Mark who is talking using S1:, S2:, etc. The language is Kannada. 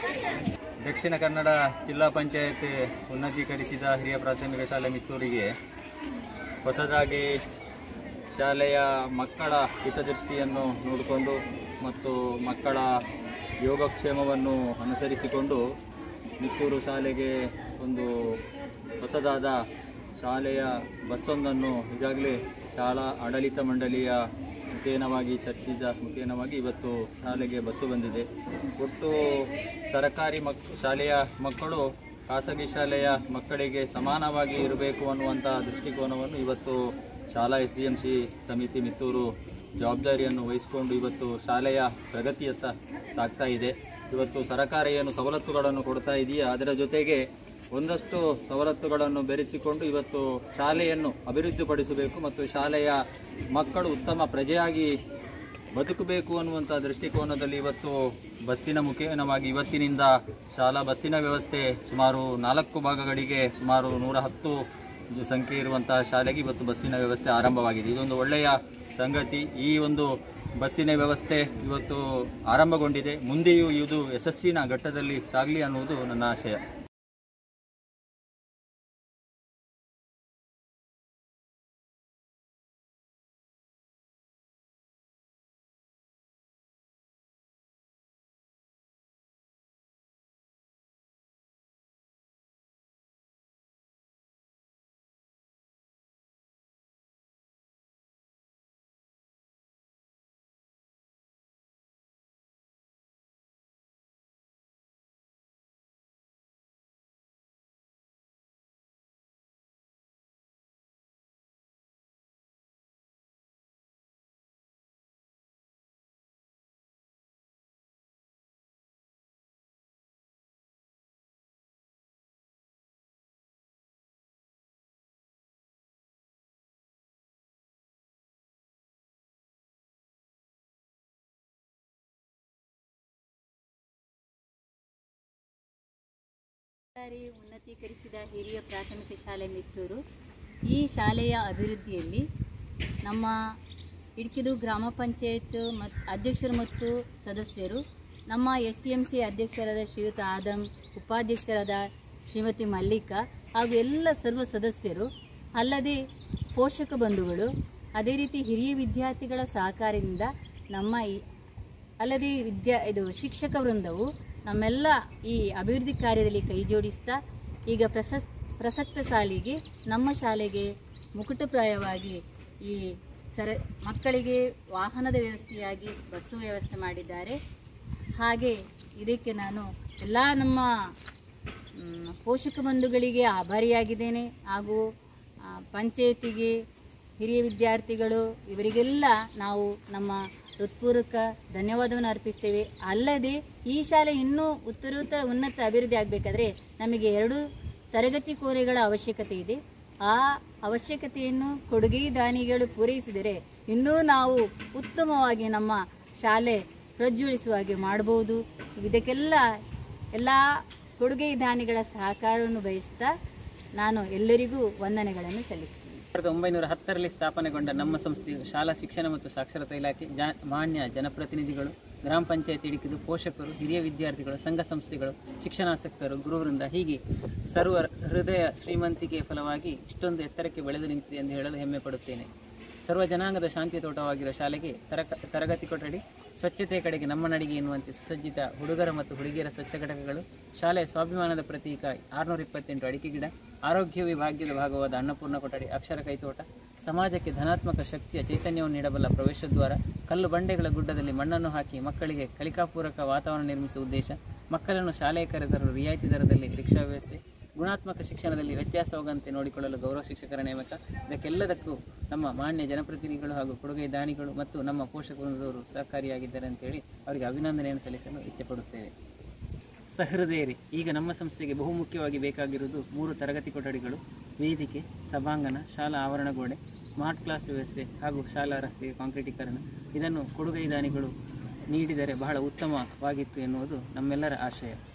S1: ದಕ್ಷಿಣ ಕನ್ನಡ ಜಿಲ್ಲಾ ಪಂಚಾಯತ್ ಉನ್ನತೀಕರಿಸಿದ ಹಿರಿಯ ಪ್ರಾಥಮಿಕ ಶಾಲೆ ಮಿತ್ತೂರಿಗೆ ಹೊಸದಾಗಿ ಶಾಲೆಯ ಮಕ್ಕಳ ಹಿತದೃಷ್ಟಿಯನ್ನು ನೋಡಿಕೊಂಡು ಮತ್ತು ಮಕ್ಕಳ ಯೋಗಕ್ಷೇಮವನ್ನು ಅನುಸರಿಸಿಕೊಂಡು ಮಿತ್ತೂರು ಶಾಲೆಗೆ ಒಂದು ಹೊಸದಾದ ಶಾಲೆಯ ಬಸ್ಸೊಂದನ್ನು ಈಗಾಗಲೇ ಶಾಲಾ ಆಡಳಿತ ಮಂಡಳಿಯ ಮುಖೇನವಾಗಿ ಚರ್ಚಿಸಿದ ಮುಖೇನವಾಗಿ ಇವತ್ತು ಶಾಲೆಗೆ ಬಸ್ಸು ಬಂದಿದೆ ಒಟ್ಟು ಸರಕಾರಿ ಮಕ್ ಶಾಲೆಯ ಮಕ್ಕಳು ಖಾಸಗಿ ಶಾಲೆಯ ಮಕ್ಕಳಿಗೆ ಸಮಾನವಾಗಿ ಇರಬೇಕು ಅನ್ನುವಂಥ ದೃಷ್ಟಿಕೋನವನ್ನು ಇವತ್ತು ಶಾಲಾ ಎಸ್ ಡಿ ಎಂ ಸಿ ಸಮಿತಿ ಮಿತ್ತೂರು ಜವಾಬ್ದಾರಿಯನ್ನು ವಹಿಸಿಕೊಂಡು ಇವತ್ತು ಶಾಲೆಯ ಪ್ರಗತಿಯತ್ತ ಸಾಗ್ತಾ ಇದೆ ಇವತ್ತು ಸರಕಾರ ಏನು ಸವಲತ್ತುಗಳನ್ನು ಕೊಡ್ತಾ ಇದೆಯಾ ಅದರ ಜೊತೆಗೆ ಒಂದಷ್ಟು ಸವಲತ್ತುಗಳನ್ನು ಬೆರೆಸಿಕೊಂಡು ಇವತ್ತು ಶಾಲೆಯನ್ನು ಅಭಿವೃದ್ಧಿಪಡಿಸಬೇಕು ಮತ್ತು ಶಾಲೆಯ ಮಕ್ಕಳು ಉತ್ತಮ ಪ್ರಜೆಯಾಗಿ ಬದುಕಬೇಕು ಅನ್ನುವಂಥ ದೃಷ್ಟಿಕೋನದಲ್ಲಿ ಇವತ್ತು ಬಸ್ಸಿನ ಮುಖೇನವಾಗಿ ಇವತ್ತಿನಿಂದ ಶಾಲಾ ಬಸ್ಸಿನ ವ್ಯವಸ್ಥೆ ಸುಮಾರು ನಾಲ್ಕು ಭಾಗಗಳಿಗೆ ಸುಮಾರು ನೂರ ಹತ್ತು ಸಂಖ್ಯೆ ಇರುವಂತಹ ಶಾಲೆಗೆ ಇವತ್ತು ಬಸ್ಸಿನ ವ್ಯವಸ್ಥೆ ಆರಂಭವಾಗಿದೆ ಇದೊಂದು ಒಳ್ಳೆಯ ಸಂಗತಿ ಈ ಒಂದು ಬಸ್ಸಿನ ವ್ಯವಸ್ಥೆ ಇವತ್ತು ಆರಂಭಗೊಂಡಿದೆ ಮುಂದೆಯೂ ಇದು ಯಶಸ್ಸಿನ ಘಟ್ಟದಲ್ಲಿ ಸಾಗಲಿ ಅನ್ನುವುದು ನನ್ನ ಆಶಯ
S2: ಸರ್ಕಾರಿ ಉನ್ನತೀಕರಿಸಿದ ಹಿರಿಯ ಪ್ರಾಥಮಿಕ ಶಾಲೆ ಮಿತ್ತೂರು ಈ ಶಾಲೆಯ ಅಭಿವೃದ್ಧಿಯಲ್ಲಿ ನಮ್ಮ ಇಡ್ಕಿದು ಗ್ರಾಮ ಪಂಚಾಯತ್ ಮತ್ತು ಅಧ್ಯಕ್ಷರು ಮತ್ತು ಸದಸ್ಯರು ನಮ್ಮ ಎಸ್ ಟಿ ಎಮ್ ಸಿ ಅಧ್ಯಕ್ಷರಾದ ಶ್ರೀಯುತ ಆದಮ್ ಉಪಾಧ್ಯಕ್ಷರಾದ ಶ್ರೀಮತಿ ಮಲ್ಲಿಕಾ ಹಾಗೂ ಎಲ್ಲ ಸರ್ವ ಸದಸ್ಯರು ಅಲ್ಲದೆ ಪೋಷಕ ಬಂಧುಗಳು ಅದೇ ರೀತಿ ಹಿರಿಯ ವಿದ್ಯಾರ್ಥಿಗಳ ಸಹಕಾರದಿಂದ ನಮ್ಮ ಈ ಅಲ್ಲದೆ ವಿದ್ಯಾ ಇದು ಶಿಕ್ಷಕ ವೃಂದವು ನಮ್ಮೆಲ್ಲ ಈ ಅಭಿವೃದ್ಧಿ ಕಾರ್ಯದಲ್ಲಿ ಕೈ ಜೋಡಿಸ್ತಾ ಈಗ ಪ್ರಸಸ್ ಪ್ರಸಕ್ತ ಸಾಲಿಗೆ ನಮ್ಮ ಶಾಲೆಗೆ ಮುಕುಟಪ್ರಾಯವಾಗಿ ಈ ಸರ ಮಕ್ಕಳಿಗೆ ವಾಹನದ ವ್ಯವಸ್ಥೆಯಾಗಿ ಬಸ್ಸು ವ್ಯವಸ್ಥೆ ಮಾಡಿದ್ದಾರೆ ಹಾಗೆ ಇದಕ್ಕೆ ನಾನು ಎಲ್ಲ ನಮ್ಮ ಮ್, ಪೋಷಕ ಬಂಧುಗಳಿಗೆ ಆಭಾರಿಯಾಗಿದ್ದೇನೆ ಹಾಗೂ ಆ, ಪಂಚಾಯತಿಗೆ ಹಿರಿಯ ವಿದ್ಯಾರ್ಥಿಗಳು ಇವರಿಗೆಲ್ಲ ನಾವು ನಮ್ಮ ಹೃತ್ಪೂರ್ವಕ ಧನ್ಯವಾದವನ್ನು ಅರ್ಪಿಸ್ತೇವೆ ಅಲ್ಲದೆ ಈ ಶಾಲೆ ಇನ್ನೂ ಉತ್ತರೋತ್ತರ ಉನ್ನತ ಅಭಿವೃದ್ಧಿ ಆಗಬೇಕಾದ್ರೆ ನಮಗೆ ಎರಡು ತರಗತಿ ಕೋರೆಗಳ ಅವಶ್ಯಕತೆ ಇದೆ ಆ ಅವಶ್ಯಕತೆಯನ್ನು ಕೊಡುಗೆ ದಾನಿಗಳು ಪೂರೈಸಿದರೆ ಇನ್ನೂ ನಾವು ಉತ್ತಮವಾಗಿ ನಮ್ಮ ಶಾಲೆ ಪ್ರಜ್ವಲಿಸುವ ಹಾಗೆ ಮಾಡಬಹುದು ಇದಕ್ಕೆಲ್ಲ ಎಲ್ಲ ಕೊಡುಗೆ ದಾನಿಗಳ ಸಹಕಾರವನ್ನು ಬಯಸ್ತಾ ನಾನು ಎಲ್ಲರಿಗೂ ವಂದನೆಗಳನ್ನು ಸಲ್ಲಿಸ್ತೀನಿ
S3: ಸಾವಿರದ ಒಂಬೈನೂರ ಹತ್ತರಲ್ಲಿ ಸ್ಥಾಪನೆಗೊಂಡ ನಮ್ಮ ಸಂಸ್ಥೆಯು ಶಾಲಾ ಶಿಕ್ಷಣ ಮತ್ತು ಸಾಕ್ಷರತಾ ಇಲಾಖೆ ಜಾ ಮಾನ್ಯ ಜನಪ್ರತಿನಿಧಿಗಳು ಗ್ರಾಮ ಪಂಚಾಯತ್ ಇಡಿಕಿದು ಪೋಷಕರು ಹಿರಿಯ ವಿದ್ಯಾರ್ಥಿಗಳು ಸಂಘ ಸಂಸ್ಥೆಗಳು ಶಿಕ್ಷಣಾಸಕ್ತರು ಗುರುವೃಂದ ಹೀಗೆ ಸರ್ವ ಹೃದಯ ಶ್ರೀಮಂತಿಕೆಯ ಫಲವಾಗಿ ಇಷ್ಟೊಂದು ಎತ್ತರಕ್ಕೆ ಬೆಳೆದು ನಿಂತಿದೆ ಎಂದು ಹೇಳಲು ಹೆಮ್ಮೆ ಪಡುತ್ತೇನೆ ಸರ್ವ ಜನಾಂಗದ ಶಾಂತಿಯ ತೋಟವಾಗಿರುವ ಶಾಲೆಗೆ ತರಕ ತರಗತಿ ಕೊಠಡಿ ಸ್ವಚ್ಛತೆಯ ಕಡೆಗೆ ನಮ್ಮ ನಡಿಗೆ ಎನ್ನುವಂತೆ ಸುಸಜ್ಜಿತ ಹುಡುಗರ ಮತ್ತು ಹುಡುಗಿಯರ ಸ್ವಚ್ಛ ಘಟಕಗಳು ಶಾಲೆಯ ಸ್ವಾಭಿಮಾನದ ಪ್ರತೀಕ ಆರುನೂರ ಇಪ್ಪತ್ತೆಂಟು ಅಡಿಕೆ ಗಿಡ ಆರೋಗ್ಯವೇ ಭಾಗ್ಯದ ಭಾಗವಾದ ಅನ್ನಪೂರ್ಣ ಕೊಠಡಿ ಅಕ್ಷರ ಕೈತೋಟ ಸಮಾಜಕ್ಕೆ ಧನಾತ್ಮಕ ಶಕ್ತಿಯ ಚೈತನ್ಯವನ್ನು ನೀಡಬಲ್ಲ ಪ್ರವೇಶದ್ವಾರ ಕಲ್ಲು ಬಂಡೆಗಳ ಗುಡ್ಡದಲ್ಲಿ ಮಣ್ಣನ್ನು ಹಾಕಿ ಮಕ್ಕಳಿಗೆ ಕಲಿಕಾಪೂರಕ ವಾತಾವರಣ ನಿರ್ಮಿಸುವ ಉದ್ದೇಶ ಮಕ್ಕಳನ್ನು ಶಾಲೆಗೆ ಕರೆತರಲು ರಿಯಾಯಿತಿ ದರದಲ್ಲಿ ರಿಕ್ಷಾ ವ್ಯವಸ್ಥೆ ಗುಣಾತ್ಮಕ ಶಿಕ್ಷಣದಲ್ಲಿ ವ್ಯತ್ಯಾಸವಾಗಂತೆ ನೋಡಿಕೊಳ್ಳಲು ಗೌರವ ಶಿಕ್ಷಕರ ನೇಮಕ ಇದಕ್ಕೆಲ್ಲದಕ್ಕೂ ನಮ್ಮ ಮಾನ್ಯ ಜನಪ್ರತಿನಿಧಿಗಳು ಹಾಗೂ ಕೊಡುಗೆ ದಾನಿಗಳು ಮತ್ತು ನಮ್ಮ ಪೋಷಕರು ಸಹಕಾರಿಯಾಗಿದ್ದಾರೆ ಅಂತೇಳಿ ಅವರಿಗೆ ಅಭಿನಂದನೆಯನ್ನು ಸಲ್ಲಿಸಲು ಇಚ್ಛೆಪಡುತ್ತೇವೆ ಸಹೃದಯರಿ ಈಗ ನಮ್ಮ ಸಂಸ್ಥೆಗೆ ಬಹುಮುಖ್ಯವಾಗಿ ಬೇಕಾಗಿರುವುದು ಮೂರು ತರಗತಿ ಕೊಠಡಿಗಳು ವೇದಿಕೆ ಸಭಾಂಗಣ ಶಾಲಾ ಆವರಣಗೋಡೆ ಸ್ಮಾರ್ಟ್ ಕ್ಲಾಸ್ ವ್ಯವಸ್ಥೆ ಹಾಗೂ ಶಾಲಾ ರಸ್ತೆಗೆ ಕಾಂಕ್ರೀಟೀಕರಣ ಇದನ್ನು ಕೊಡುಗೈ ದಾನಿಗಳು ನೀಡಿದರೆ ಬಹಳ ಉತ್ತಮವಾಗಿತ್ತು ಎನ್ನುವುದು ನಮ್ಮೆಲ್ಲರ ಆಶಯ